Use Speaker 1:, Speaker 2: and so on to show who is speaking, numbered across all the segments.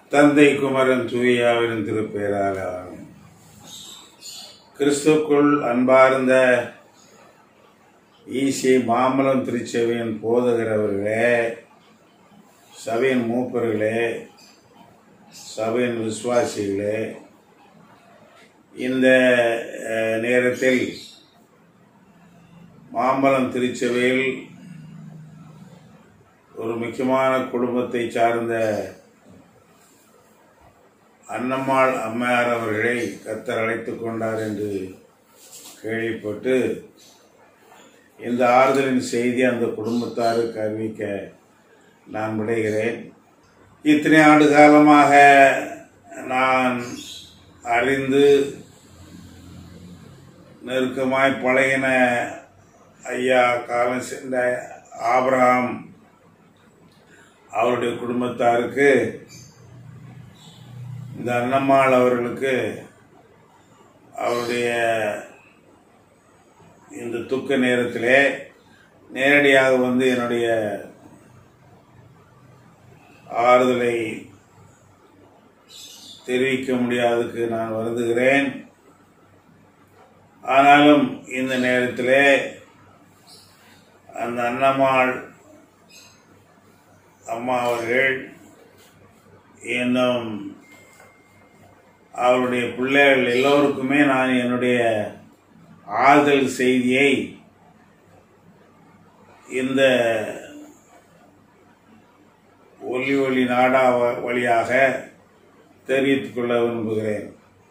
Speaker 1: தந்தை குமரன் தூயாவின் திருப்பெயரால் ஆமென். கிறிஸ்துக்குள் அன்பார்ந்த ஈசி மாமலம் திருச்சபையின் போதகரவர்களே சபையின் மூப்பர்களே சபையின் விசுவாசிகளே இந்த அஹ், நேரத்தில் மாம்பலம் திருச்சபையில் ஒரு முக்கியமான குடும்பத்தை சார்ந்த அன்னம்மாள் அம்மையார் அவர்களை கத்தர் அழைத்துக் கொண்டார் என்று கேள்விப்பட்டு இந்த ஆறுதலின் செய்தி அந்த குடும்பத்தாருக்கு அறிவிக்க நான் விடைகிறேன் இத்தனை ஆண்டு காலமாக நான் அறிந்து நெருக்கமாய் பழகின ஐயா காலம் சென்ற ஆபிரகாம் அவருடைய குடும்பத்தாருக்கு இந்த அன்னம்மாள் அவர்களுக்கு அவருடைய இந்த துக்க நேரத்திலே நேரடியாக வந்து என்னுடைய ஆறுதலை தெரிவிக்க முடியாததுக்கு நான் வருந்துகிறேன் ஆனாலும் இந்த நேரத்திலே அந்த அன்னம்மாள் அம்மா அவர்கள் இன்னும் அவருடைய பிள்ளைகள் எல்லோருக்குமே நான் என்னுடைய ஆறுதல் செய்தியை இந்த ஒலி ஒளி நாடா வ- வழியாக தெரிவித்துக் கொள்ள விரும்புகிறேன்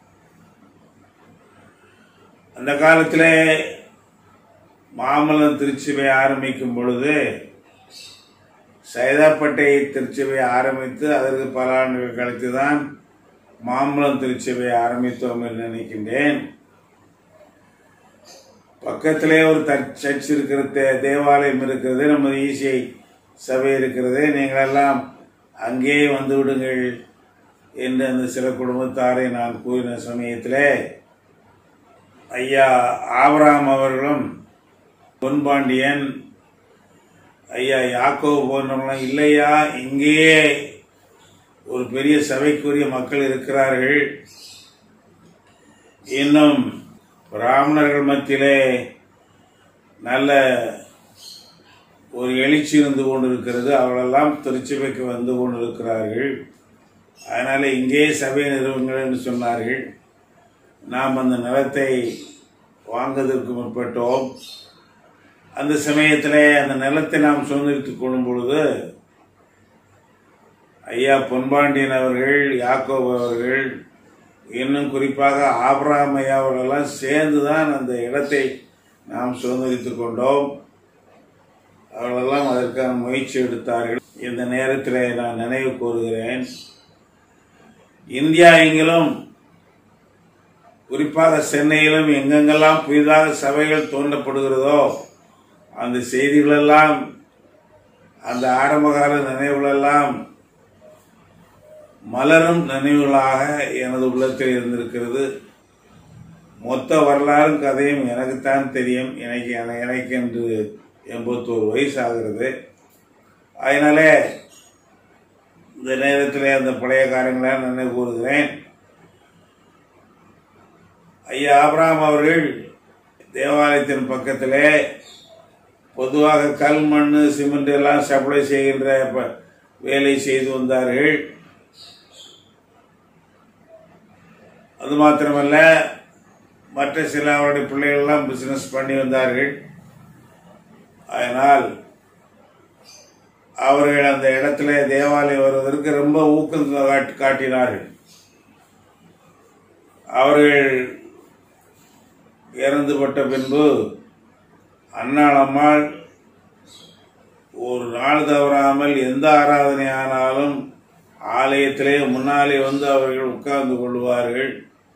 Speaker 1: அந்த காலத்திலே மாமல்லம் திருச்சிவை ஆரம்பிக்கும் பொழுது சைதாப்பேட்டை திருச்சபை ஆரம்பித்து அதற்கு பல ஆண்டுகள் கழித்து தான் மாம்பலம் திருச்சபை ஆரம்பித்தோம் என்று நினைக்கின்றேன் பக்கத்திலே ஒரு தற்- சர்ச் இருக்கிறது தே- தேவாலயம் இருக்கிறது நமது ஈசிஐ சபை இருக்கிறது நீங்கள் எல்லாம் அங்கே வந்து விடுங்கள் என்று அந்த சில குடும்பத்தாரை நான் கூறின சமயத்திலே ஐயா ஆபராம் அவர்களும் பொன்பாண்டியன் ஐயா யாக்கோ போன்றவங்களாம் இல்லையா இங்கேயே ஒரு பெரிய சபைக்குரிய மக்கள் இருக்கிறார்கள் இன்னும் பிராமணர்கள் மத்தியிலே நல்ல ஒரு எழுச்சி இருந்து கொண்டிருக்கிறது அவர்களெல்லாம் திருச்சபைக்கு வந்து கொண்டிருக்கிறார்கள் அதனால இங்கே சபை நிறுவங்கள் என்று சொன்னார்கள் நாம் அந்த நிலத்தை வாங்குவதற்கு முற்பட்டோம் அந்த சமயத்திலே அந்த நிலத்தை நாம் சுதந்திரித்துக் கொள்ளும் பொழுது ஐயா பொன்பாண்டியன் அவர்கள் யாக்கோப் அவர்கள் இன்னும் குறிப்பாக ஆபிரகாம் ஐயா அவர்களெல்லாம் சேர்ந்து தான் அந்த இடத்தை நாம் சுதந்திரித்துக் கொண்டோம் அவர்களெல்லாம் அதற்கான முயற்சி எடுத்தார்கள் இந்த நேரத்தில் நான் நினைவு கூறுகிறேன் இந்தியா எங்கிலும் குறிப்பாக சென்னையிலும் எங்கெங்கெல்லாம் புதிதாக சபைகள் தோன்றப்படுகிறதோ அந்த செய்திகளெல்லாம் அந்த ஆரம்பகால நினைவுகளெல்லாம் மலரும் நினைவுகளாக எனது உள்ளத்தில் இருந்திருக்கிறது மொத்த வரலாறும் கதையும் எனக்குத்தான் தெரியும் எனக்கு என- எனக்கு என்று எண்பத்தோரு வயசு ஆகிறது அதனாலே இந்த நேரத்தில் அந்த பழைய காரியங்களை நினைவு கூறுகிறேன் ஐயா ஆபிரகாம் அவர்கள் தேவாலயத்தின் பக்கத்திலே பொதுவாக கல் மண் சிமெண்ட் எல்லாம் சப்ளை செய்கின்ற ப- வேலை செய்து வந்தார்கள் அது மாத்திரமல்ல மற்ற சில அவருடைய பிள்ளைகள்லாம் பிசினஸ் பண்ணி வந்தார்கள் அதனால் அவர்கள் அந்த இடத்துல தேவாலயம் வருவதற்கு ரொம்ப ஊக்கம் காட்டி- காட்டினார்கள் அவர்கள் இறந்துபட்ட பின்பு அன்னாளம்மாள் ஒரு நாள் தவறாமல் எந்த ஆராதனை ஆனாலும் ஆலயத்திலே முன்னாலே வந்து அவர்கள் உட்கார்ந்து கொள்வார்கள்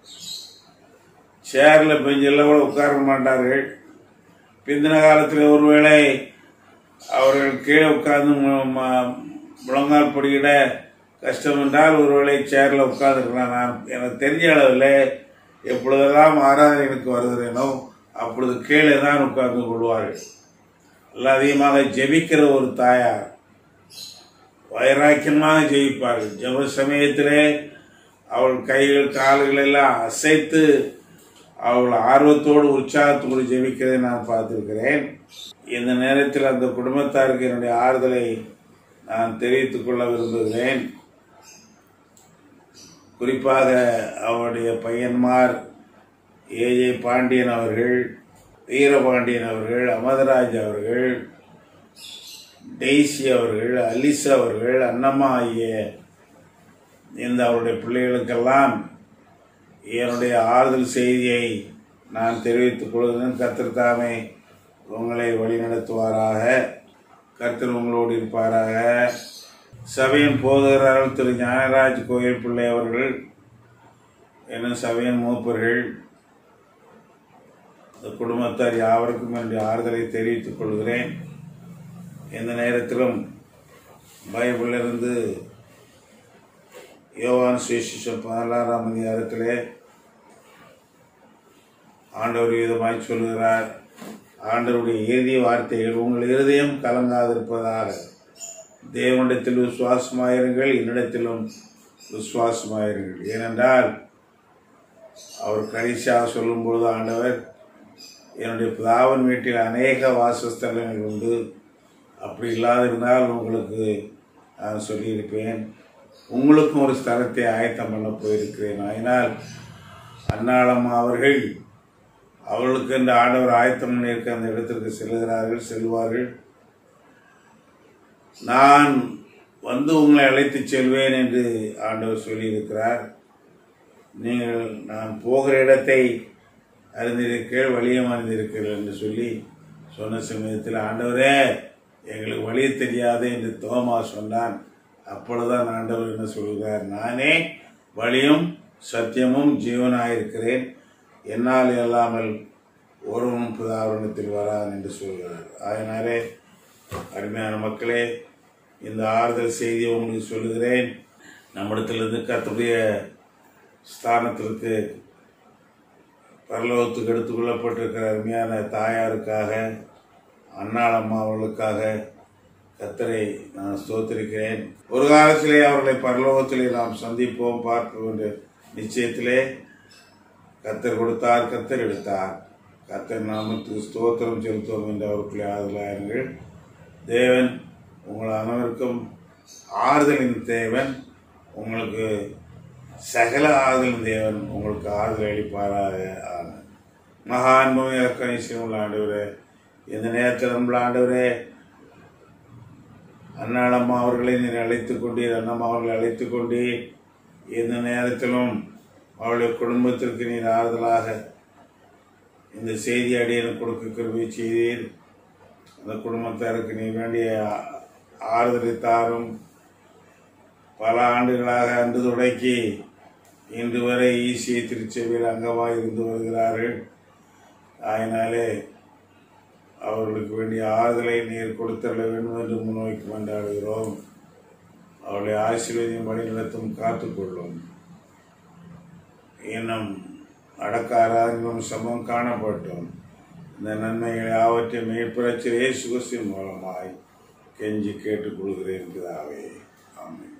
Speaker 1: சேர்ல பெஞ்செல்லாம் கூட உட்கார மாட்டார்கள் பிந்தின காலத்தில் ஒருவேளை அவர்கள் கீழே உட்கார்ந்து மு- ம- முழங்கால் படியிட கஷ்டம் என்றால் ஒருவேளை சேர்ல உட்கார்ந்துருக்கலாம் நான் எனக்கு தெரிஞ்ச அளவில் எப்பொழுதெல்லாம் ஆராதனைகளுக்கு வருகிறேனோ அப்பொழுது கீழே தான் உட்கார்ந்து கொள்வார்கள் நல்ல அதிகமாக ஜெபிக்கிற ஒரு தாயார் வைராக்கியமாக ஜெயிப்பார்கள் ஜெப சமயத்திலே அவள் கைகள் கால்கள் எல்லாம் அசைத்து அவள் ஆர்வத்தோடு உற்சாகத்தோடு ஜெபிக்கிறதை நான் பார்த்திருக்கிறேன் இந்த நேரத்தில் அந்த குடும்பத்தாருக்கு என்னுடைய ஆறுதலை நான் தெரிவித்துக் கொள்ள விரும்புகிறேன் குறிப்பாக அவருடைய பையன்மார் ஏஜே பாண்டியன் அவர்கள் வீரபாண்டியன் அவர்கள் அமதராஜ் அவர்கள் டெய்சி அவர்கள் அலிசா அவர்கள் அன்னம்மா ஆகிய இந்த அவருடைய பிள்ளைகளுக்கெல்லாம் என்னுடைய ஆறுதல் செய்தியை நான் தெரிவித்துக் கொள்கிறேன் கர்த்தர் தாமே உங்களை வழிநடத்துவாராக கர்த்தர் உங்களோடு இருப்பாராக சபையின் போதகர்கள் திரு ஞானராஜ் கோயில் பிள்ளை அவர்கள் என்னும் சபையின் மூப்பர்கள் இந்த குடும்பத்தார் யாவருக்கும் என்னுடைய ஆறுதலை தெரிவித்துக் கொள்கிறேன் எந்த நேரத்திலும் பைபிளிலிருந்து யோவான் சுவிசேஷம் பதினாறாம் அதிகாரத்திலே ஆண்டவர் விதமாய் சொல்கிறார் ஆண்டவருடைய இறுதி வார்த்தைகள் உங்கள் இருதயம் கலங்காதிருப்பதாக தேவனிடத்தில் விசுவாசமாயிருங்கள் என்னிடத்திலும் விசுவாசமாயிருங்கள் ஏனென்றால் அவர் கடைசியாக சொல்லும்பொழுது ஆண்டவர் என்னுடைய பிதாவின் வீட்டில் அநேக வாசஸ்தலங்கள் உண்டு அப்படி இல்லாதிருந்தால் உங்களுக்கு நான் சொல்லியிருப்பேன் உங்களுக்கும் ஒரு ஸ்தலத்தை ஆயத்தம் பண்ண போயிருக்கிறேன் அதனால் அன்னாளம்மா அவர்கள் அவர்களுக்கு இந்த ஆண்டவர் ஆயத்தம் பண்ணியிருக்க அந்த இடத்திற்கு செல்கிறார்கள் செல்வார்கள் நான் வந்து உங்களை அழைத்துச் செல்வேன் என்று ஆண்டவர் சொல்லியிருக்கிறார் நீங்கள் நான் போகிற இடத்தை அறிந்திருக்கிறேன் வழியும் அறிந்திருக்கிறேன் என்று சொல்லி சொன்ன சமயத்தில் ஆண்டவரே எங்களுக்கு வழி தெரியாது என்று தோமா சொன்னான் அப்பொழுதுதான் ஆண்டவர் என்ன சொல்கிறார் நானே வழியும் சத்தியமும் ஜீவனாயிருக்கிறேன் என்னால் இல்லாமல் ஒருவனும் புதாவரணத்தில் வரான் என்று சொல்கிறார் அதனாலே அருமையான மக்களே இந்த ஆறுதல் செய்தியை உங்களுக்கு சொல்லுகிறேன் நம்மிடத்திலிருந்து கத்துடைய ஸ்தானத்திற்கு பரலோகத்துக்கு எடுத்துக்கொள்ளப்பட்டிருக்கிற அருமையான தாயாருக்காக அன்னாளம்மா அவர்களுக்காக கத்தரை நான் ஸ்தோத்திருக்கிறேன் ஒரு காலத்திலே அவர்களை பரலோகத்திலே நாம் சந்திப்போம் பார்ப்போம் என்ற நிச்சயத்திலே கத்தர் கொடுத்தார் கத்தர் எடுத்தார் கத்தர் நாமத்துக்கு ஸ்தோத்திரம் செலுத்துவோம் என்று அவர்களை ஆறுதலாயிருங்கள் தேவன் உங்கள் அனைவருக்கும் ஆறுதலின் தேவன் உங்களுக்கு சகல ஆறுதலின் தேவன் உங்களுக்கு ஆறுதல் அளிப்பாராக ஆன மகா அன்பும் இலக்கணிசியம் உள்ள ஆண்டவரே இந்த நேரத்தில் நம்மள ஆண்டவரே அண்ணாடம்மா அவர்களை நீர் அழைத்துக் கொண்டீர் அண்ணம்மா அவர்களை அழைத்துக் கொண்டீர் எந்த நேரத்திலும் அவளுடைய குடும்பத்திற்கு நீர் ஆறுதலாக இந்த செய்தி அடியனுக்கு கொடுக்க கிருபை செய்தீர் அந்த குடும்பத்தாருக்கு நீ வேண்டிய ஆறுதலை தாரும் பல ஆண்டுகளாக அன்று தொடக்கி இன்று வரை ஈசிய திருச்சபையில் அங்கமாக இருந்து வருகிறார்கள் அதனாலே அவர்களுக்கு வேண்டிய ஆறுதலை நீர் கொடுத்தள்ள வேண்டும் என்று முன்னோக்கி கொண்டாடுகிறோம் அவருடைய ஆசீர்வதியும் வழி நடத்தும் காத்துக்கொள்ளும் இன்னும் அடக்காராங்களும் சமம் காணப்பட்டோம் இந்த நன்மைகளை யாவற்றை மேற்பரச்சிலே சுகசின் மூலமாய் கெஞ்சி கேட்டுக்கொள்கிறேன் பிதாவே ஆமென்